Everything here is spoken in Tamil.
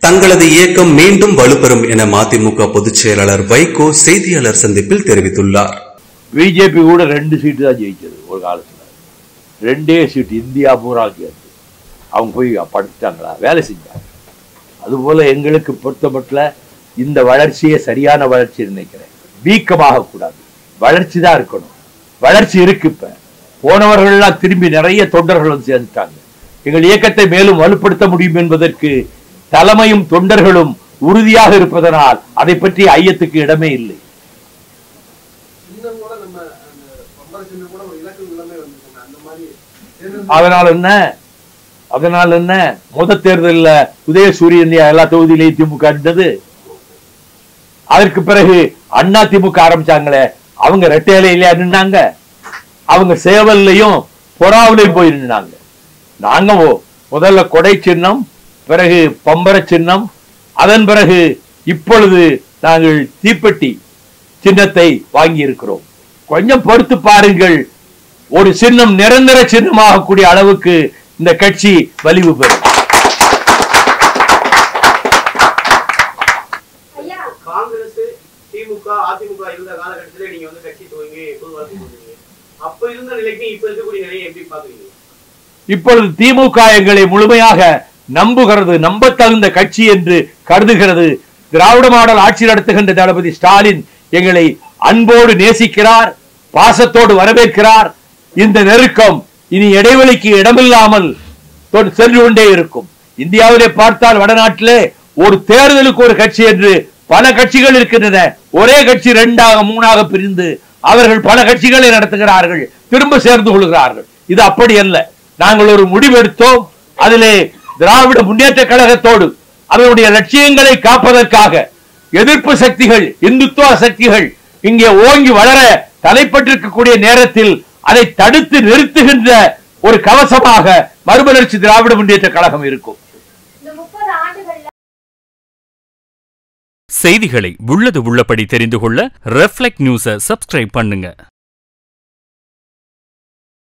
தங்களது இயக்கம் மீண்டும் வலுப்பெறும் என மதிமுக பொதுச் செயலாளர் வைகோ செய்தியாளர் சந்திப்பில் தெரிவித்துள்ளார் பிஜேபி கூட ரெண்டு சீட்டு தான் ஜெயிச்சது ஒரு காலத்துல ரெண்டே சீட்டு இந்தியா பூரா சேர்த்து அவங்க போய் படுத்துட்டாங்களா வேலை செஞ்சாங்க அதுபோல எங்களுக்கு பொறுத்தமட்டில் இந்த வளர்ச்சியே சரியான வளர்ச்சி நினைக்கிறேன் வீக்கமாக கூடாது வளர்ச்சி தான் இருக்கணும் வளர்ச்சி இருக்கு இப்ப போனவர்கள்லாம் திரும்பி நிறைய தொண்டர்கள் வந்து சேர்ந்துட்டாங்க எங்கள் இயக்கத்தை மேலும் வலுப்படுத்த முடியும் என்பதற்கு தலைமையும் தொண்டர்களும் உறுதியாக இருப்பதனால் அதை பற்றி ஐயத்துக்கு இடமே இல்லை இன்னும் கூட நம்ம அந்த பம்பர சின்னம் கூட ஒரு இலக்கு நிலைமை வந்துருக்காங்க அந்த மாதிரி தேர்தல் அதனால என்ன அதனால என்ன முத தேர்தல்ல உதயசூரியன் எல்லா தொகுதியிலையும் திமுக இருந்தது அதற்கு பிறகு அண்ணா திமுக ஆரம்பிச்சாங்களே அவங்க ரெட்டையிலையில நின்னாங்க அவங்க சேவல்லையும் பொறாவிலையும் போய் நின்னாங்க நாங்க ஓ- முதல்ல கொடை சின்னம் பிறகு பம்பர சின்னம் அதன் பிறகு இப்பொழுது நாங்கள் தீப்பெட்டி சின்னத்தை வாங்கி இருக்கிறோம் கொஞ்சம் பொறுத்து பாருங்கள் ஒரு சின்னம் நிரந்தர சின்னமாக கூடிய அளவுக்கு இந்த கட்சி வலிவு பெறும் காங்கிரஸ் திமுக அதிமுக இருந்த காலகட்டத்திலே நீங்க வந்து கட்சி துவங்கி பொது வாழ்க்கை போனீங்க அப்ப இருந்த நிலைக்கு இப்ப இருக்கக்கூடிய நிலையை எப்படி பாக்குறீங்க இப்பொழுது திமுக எங்களை முழுமையாக நம்புகிறது நம்பத்தகுந்த கட்சி என்று கருதுகிறது திராவிட மாடல் ஆட்சி நடத்துகின்ற தளபதி ஸ்டாலின் எங்களை அன்போடு நேசிக்கிறார் பாசத்தோடு வரவேற்கிறார் இந்த நெருக்கம் இனி இடைவெளிக்கு இடமில்லாமல் தொ- சென்று கொண்டே இருக்கும் இந்தியாவிலே பார்த்தால் வடநாட்டிலே ஒரு தேர்தலுக்கு ஒரு கட்சி என்று பல கட்சிகள் இருக்கின்றன ஒரே கட்சி இரண்டாக மூணாக பிரிந்து அவர்கள் பல கட்சிகளை நடத்துகிறார்கள் திரும்ப சேர்ந்து கொள்கிறார்கள் இது அப்படி அல்ல நாங்கள் ஒரு முடிவெடுத்தோம் அதிலே திராவிட முன்னேற்ற கழகத்தோடு அதனுடைய லட்சியங்களை காப்பதற்காக எதிர்ப்பு சக்திகள் இந்துத்துவ சக்திகள் இங்கே ஓங்கி வளர தலைப்பட்டிருக்கக்கூடிய நேரத்தில் அதை தடுத்து நிறுத்துகின்ற ஒரு கவசமாக மறுமலர்ச்சி திராவிட முன்னேற்ற கழகம் இருக்கும் இந்த முப்பது ஆண்டுகள்ல செய்திகளை உள்ளது உள்ளபடி தெரிந்து கொள்ள ரெஃப்ளெக்ட் நியூஸை சப்ஸ்கிரைப் பண்ணுங்க